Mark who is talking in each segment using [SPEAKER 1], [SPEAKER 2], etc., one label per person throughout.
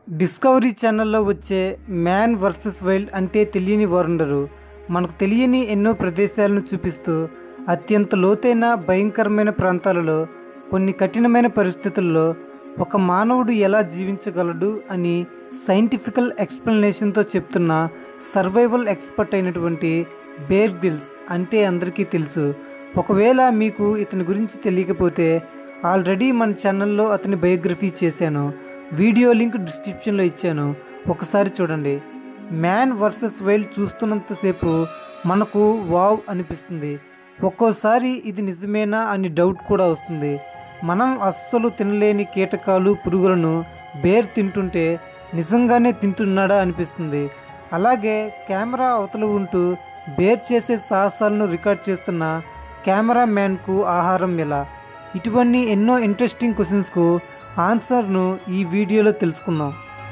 [SPEAKER 1] discovery ఛానల్లో వచ్చే man versus wild అంటే తెలియని వారుండరు మనకు తెలియని ఎన్నో ప్రదేశాలను చూపిస్తూ అత్యంత లోతైన భయంకరమైన ప్రాంతాలలో కొన్ని కఠినమైన పరిస్థితుల్లో ఒక మానవుడు ఎలా జీవించగలడు అని సైంటిఫికల్ ఎక్స్ప్లెనేషన్తో చెప్తున్న సర్వైవల్ ఎక్స్పర్ట్ అయినటువంటి బేర్ గ్రిల్స్ అంటే అందరికీ తెలుసు ఒకవేళ మీకు ఇతని గురించి తెలియకపోతే ఆల్రెడీ మన ఛానల్లో అతని బయోగ్రఫీ చేశాను వీడియో లింక్ డిస్క్రిప్షన్లో ఇచ్చాను ఒకసారి చూడండి మ్యాన్ వర్సెస్ వైల్డ్ చూస్తున్నంతసేపు మనకు వావ్ అనిపిస్తుంది ఒక్కోసారి ఇది నిజమేనా అని డౌట్ కూడా వస్తుంది మనం అస్సలు తినలేని కీటకాలు పురుగులను బేర్ తింటుంటే నిజంగానే తింటున్నాడా అనిపిస్తుంది అలాగే కెమెరా అవతల ఉంటూ బేర్ చేసే సాహసాలను రికార్డ్ చేస్తున్న కెమెరా మ్యాన్కు ఆహారం ఎలా ఇటువంటి ఎన్నో ఇంట్రెస్టింగ్ క్వశ్చన్స్కు ఆన్సర్ను ఈ వీడియోలో తెలుసుకుందాం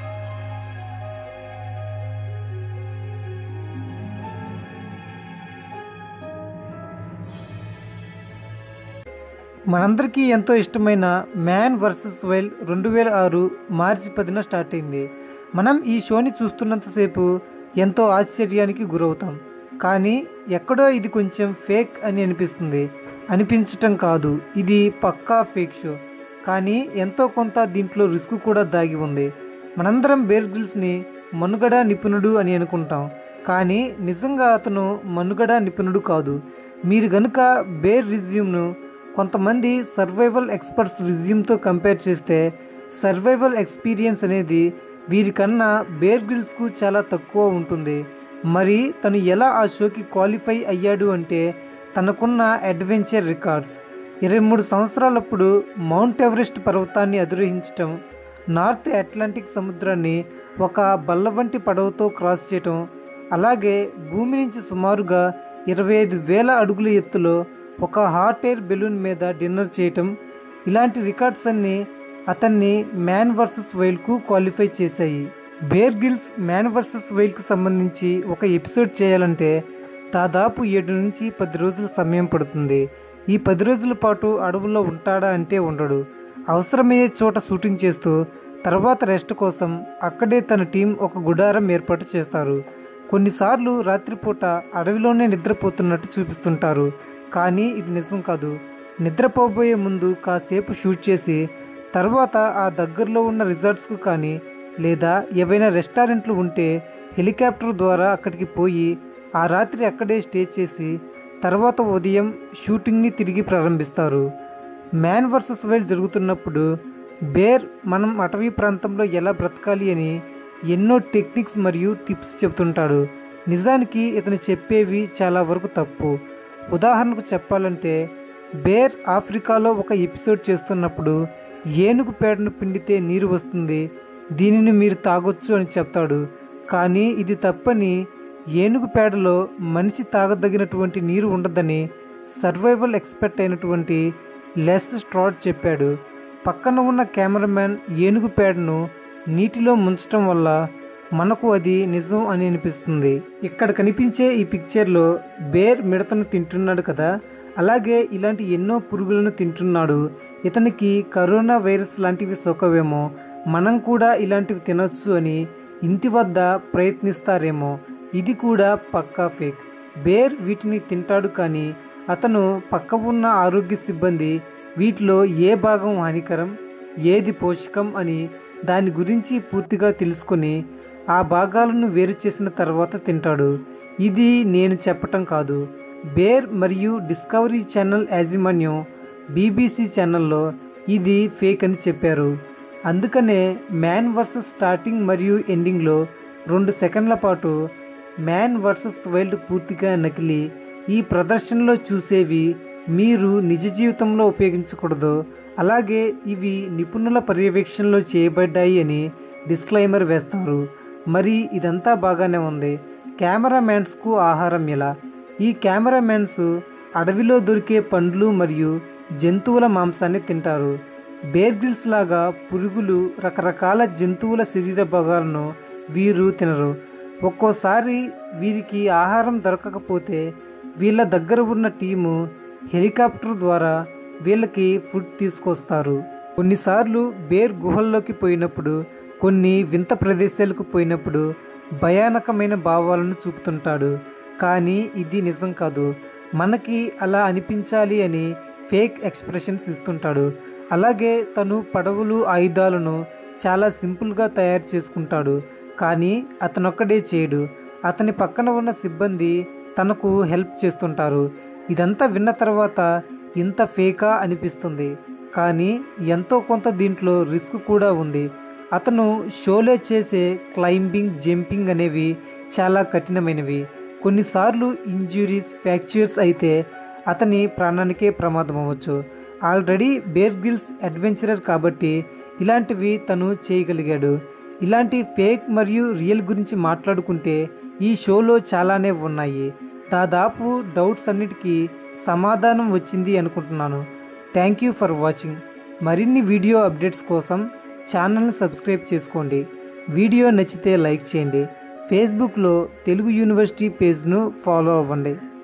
[SPEAKER 1] మనందరికీ ఎంతో ఇష్టమైన మ్యాన్ వర్సెస్ వైల్డ్ రెండు వేల ఆరు మార్చి పదిన స్టార్ట్ అయింది మనం ఈ షోని చూస్తున్నంతసేపు ఎంతో ఆశ్చర్యానికి గురవుతాం కానీ ఎక్కడో ఇది కొంచెం ఫేక్ అని అనిపిస్తుంది అనిపించటం కాదు ఇది పక్కా ఫేక్ షో కానీ ఎంతో కొంత దీంట్లో రిస్క్ కూడా దాగి ఉంది మనందరం బేర్ గ్రిల్స్ని మనుగడ నిపుణుడు అని అనుకుంటాం కానీ నిజంగా అతను మనుగడ నిపుణుడు కాదు మీరు గనుక బేర్ రిజ్యూమ్ను కొంతమంది సర్వైవల్ ఎక్స్పర్ట్స్ రిజ్యూమ్తో కంపేర్ చేస్తే సర్వైవల్ ఎక్స్పీరియన్స్ అనేది వీరికన్నా బేర్ గ్రిల్స్కు చాలా తక్కువ ఉంటుంది మరి తను ఎలా ఆ షోకి క్వాలిఫై అయ్యాడు అంటే తనకున్న అడ్వెంచర్ రికార్డ్స్ ఇరవై మూడు సంవత్సరాలప్పుడు మౌంట్ ఎవరెస్ట్ పర్వతాన్ని అధిరోహించటం నార్త్ అట్లాంటిక్ సముద్రాన్ని ఒక బల్ల వంటి పడవతో క్రాస్ చేయటం అలాగే భూమి నుంచి సుమారుగా ఇరవై ఐదు వేల అడుగుల ఎత్తులో ఒక హాట్ ఎయిర్ బెలూన్ మీద డిన్నర్ చేయటం ఇలాంటి రికార్డ్స్ అన్నీ అతన్ని మ్యాన్ వర్సెస్ వైల్డ్కు క్వాలిఫై చేశాయి బేర్ గిల్స్ మ్యాన్ వర్సెస్ వైల్డ్కి సంబంధించి ఒక ఎపిసోడ్ చేయాలంటే దాదాపు ఏడు నుంచి పది రోజుల సమయం పడుతుంది ఈ పది రోజుల పాటు అడవుల్లో ఉంటాడా అంటే ఉండడు అవసరమయ్యే చోట షూటింగ్ చేస్తూ తర్వాత రెస్ట్ కోసం అక్కడే తన టీం ఒక గుడారం ఏర్పాటు చేస్తారు కొన్నిసార్లు రాత్రిపూట అడవిలోనే నిద్రపోతున్నట్టు చూపిస్తుంటారు కానీ ఇది నిజం కాదు నిద్రపోబోయే ముందు కాసేపు షూట్ చేసి తర్వాత ఆ దగ్గరలో ఉన్న రిసార్ట్స్కు కానీ లేదా ఏవైనా రెస్టారెంట్లు ఉంటే హెలికాప్టర్ ద్వారా అక్కడికి పోయి ఆ రాత్రి అక్కడే స్టే చేసి తర్వాత ఉదయం షూటింగ్ని తిరిగి ప్రారంభిస్తారు మ్యాన్ వర్సెస్ వైల్డ్ జరుగుతున్నప్పుడు బేర్ మనం అటవీ ప్రాంతంలో ఎలా బ్రతకాలి అని ఎన్నో టెక్నిక్స్ మరియు టిప్స్ చెబుతుంటాడు నిజానికి ఇతను చెప్పేవి చాలా వరకు తప్పు ఉదాహరణకు చెప్పాలంటే బేర్ ఆఫ్రికాలో ఒక ఎపిసోడ్ చేస్తున్నప్పుడు ఏనుగు పేడను పిండితే నీరు వస్తుంది దీనిని మీరు తాగొచ్చు అని చెప్తాడు కానీ ఇది తప్పని ఏనుగు పేడలో మనిషి తాగదగినటువంటి నీరు ఉండదని సర్వైవల్ ఎక్స్పర్ట్ అయినటువంటి లెస్ స్ట్రాడ్ చెప్పాడు పక్కన ఉన్న కెమెరామ్యాన్ ఏనుగు పేడను నీటిలో ముంచటం వల్ల మనకు అది నిజం అని అనిపిస్తుంది ఇక్కడ కనిపించే ఈ పిక్చర్లో బేర్ మిడతను తింటున్నాడు కదా అలాగే ఇలాంటి ఎన్నో పురుగులను తింటున్నాడు ఇతనికి కరోనా వైరస్ లాంటివి సోకవేమో మనం కూడా ఇలాంటివి తినొచ్చు అని ఇంటి వద్ద ప్రయత్నిస్తారేమో ఇది కూడా పక్కా ఫేక్ బేర్ వీటిని తింటాడు కానీ అతను పక్క ఉన్న ఆరోగ్య సిబ్బంది వీటిలో ఏ భాగం హానికరం ఏది పోషకం అని దాని గురించి పూర్తిగా తెలుసుకొని ఆ భాగాలను వేరు చేసిన తర్వాత తింటాడు ఇది నేను చెప్పటం కాదు బేర్ మరియు డిస్కవరీ ఛానల్ యాజమాన్యం బీబీసీ ఛానల్లో ఇది ఫేక్ అని చెప్పారు అందుకనే మ్యాన్ వర్సెస్ స్టార్టింగ్ మరియు ఎండింగ్లో రెండు సెకండ్ల పాటు మ్యాన్ వర్సెస్ వైల్డ్ పూర్తిగా నకిలీ ఈ ప్రదర్శనలో చూసేవి మీరు నిజ జీవితంలో ఉపయోగించకూడదు అలాగే ఇవి నిపుణుల పర్యవేక్షణలో చేయబడ్డాయి అని డిస్క్లైమర్ వేస్తారు మరి ఇదంతా బాగానే ఉంది కెమెరామ్యాన్స్కు ఆహారం ఎలా ఈ కెమెరామ్యాన్స్ అడవిలో దొరికే పండ్లు మరియు జంతువుల మాంసాన్ని తింటారు బేర్ గ్రిల్స్ లాగా పురుగులు రకరకాల జంతువుల శరీర భాగాలను వీరు తినరు ఒక్కోసారి వీరికి ఆహారం దొరకకపోతే వీళ్ళ దగ్గర ఉన్న టీము హెలికాప్టర్ ద్వారా వీళ్ళకి ఫుడ్ తీసుకొస్తారు కొన్నిసార్లు బేర్ గుహల్లోకి పోయినప్పుడు కొన్ని వింత ప్రదేశాలకు పోయినప్పుడు భయానకమైన భావాలను చూపుతుంటాడు కానీ ఇది నిజం కాదు మనకి అలా అనిపించాలి అని ఫేక్ ఎక్స్ప్రెషన్స్ ఇస్తుంటాడు అలాగే తను పడవలు ఆయుధాలను చాలా సింపుల్గా తయారు చేసుకుంటాడు కానీ అతనొక్కడే చేయడు అతని పక్కన ఉన్న సిబ్బంది తనకు హెల్ప్ చేస్తుంటారు ఇదంతా విన్న తర్వాత ఇంత ఫేకా అనిపిస్తుంది కానీ ఎంతో కొంత దీంట్లో రిస్క్ కూడా ఉంది అతను షోలో చేసే క్లైంబింగ్ జంపింగ్ అనేవి చాలా కఠినమైనవి కొన్నిసార్లు ఇంజ్యూరీస్ ఫ్రాక్చర్స్ అయితే అతని ప్రాణానికే ప్రమాదం అవ్వచ్చు ఆల్రెడీ బేర్ గిల్స్ అడ్వెంచరర్ కాబట్టి ఇలాంటివి తను చేయగలిగాడు ఇలాంటి ఫేక్ మరియు రియల్ గురించి మాట్లాడుకుంటే ఈ షోలో చాలానే ఉన్నాయి దాదాపు డౌట్స్ అన్నిటికీ సమాధానం వచ్చింది అనుకుంటున్నాను థ్యాంక్ యూ ఫర్ వాచింగ్ మరిన్ని వీడియో అప్డేట్స్ కోసం ఛానల్ని సబ్స్క్రైబ్ చేసుకోండి వీడియో నచ్చితే లైక్ చేయండి ఫేస్బుక్లో తెలుగు యూనివర్సిటీ పేజ్ను ఫాలో అవ్వండి